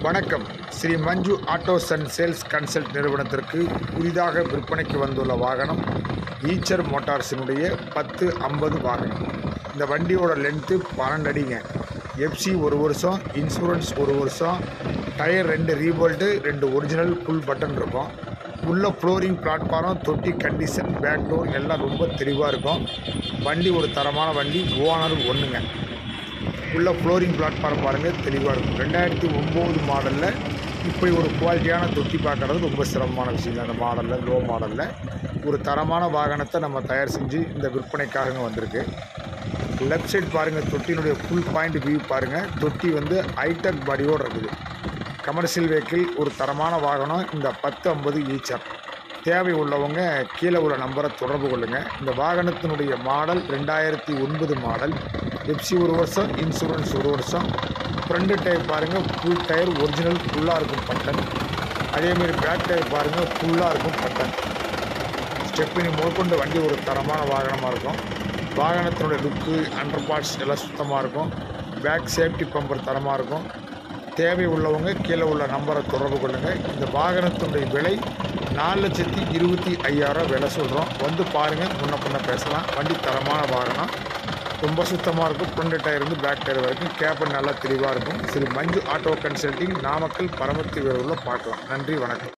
வணக்கம் Shri Manju autos and sales consult நிறுவனத்திற்கு புதிதாக விற்பனைக்கு வந்துள்ள வாகனம் ஈச்சர் மோட்டார்ஸினுடைய பத்து ஐம்பது வாகனம் இந்த வண்டியோட லென்த்து பன்னெண்டு அடிங்க எஃப்சி ஒரு வருஷம் இன்சூரன்ஸ் ஒரு வருஷம் டயர் ரெண்டு ரீபோல்ட்டு ரெண்டு ஒரிஜினல் ஃபுல் பட்டன் இருக்கும் உள்ள ஃப்ளோரிங் பிளாட்ஃபாரம் தொட்டி கண்டிஷன் பேக் டோர் எல்லாம் ரொம்ப தெளிவாக இருக்கும் வண்டி ஒரு தரமான வண்டி ஓனர் ஒன்றுங்க உள்ள ஃப்ளோரிங் பிளாட்ஃபார்ம் பாருங்கள் தெளிவாக இருக்கும் ரெண்டாயிரத்தி ஒம்பது மாடலில் இப்படி ஒரு குவாலிட்டியான தொட்டி பார்க்குறது ரொம்ப சிரமமான விஷயம் தான் அந்த மாடலில் லோ மாடலில் ஒரு தரமான வாகனத்தை நம்ம தயார் செஞ்சு இந்த விற்பனைக்காக வந்திருக்கு லெஃப்ட் சைடு பாருங்கள் தொட்டியினுடைய ஃபுல் பாயிண்ட் வியூ பாருங்கள் தொட்டி வந்து ஹைடெக் பாடியோடு இருக்குது கமர்ஷியல் வெஹிக்கிள் ஒரு தரமான வாகனம் இந்த பத்து ஐம்பது ஈச்சர் தேவை உள்ளவங்க கீழே உள்ள நம்பரை தொடர்பு கொள்ளுங்கள் இந்த வாகனத்தினுடைய மாடல் ரெண்டாயிரத்தி ஒன்பது மாடல் எஃப்சி ஒரு வருஷம் இன்சூரன்ஸ் ஒரு வருஷம் ஃப்ரண்ட் டயர் பாருங்கள் ஃபுல் டயர் ஒரிஜினல் ஃபுல்லாக இருக்கும் பட்டன் அதேமாரி பேக் டயர் பாருங்கள் ஃபுல்லாக இருக்கும் பட்டன் ஸ்டெப்பினி முதற்கொண்டு வண்டி ஒரு தரமான வாகனமாக இருக்கும் வாகனத்தினுடைய லுக்கு அண்டர் பார்ட்ஸ் எல்லாம் சுத்தமாக இருக்கும் பேக் சேஃப்டி பம்பர் தரமாக இருக்கும் தேவை உள்ளவங்க கீழே உள்ள நம்பரை தொடர்பு கொள்ளுங்கள் இந்த வாகனத்தினுடைய விலை நாலு லட்சத்தி இருபத்தி ஐயாயிரம் விலை சொல்கிறோம் வந்து பாருங்கள் முன்ன பின்ன பேசலாம் வண்டி தரமான வாகனம் ரொம்ப சுத்தமாக இருக்கும் ஃப்ரண்ட் டயர் இருந்து பேக் டயர் வரைக்கும் கேப்பன் நல்லா தெளிவாக இருக்கும் சரி மஞ்சு ஆட்டோ கன்சல்ட்டிங் நாமக்கல் பரமத்தி வேலூரில் பார்க்கலாம் நன்றி வணக்கம்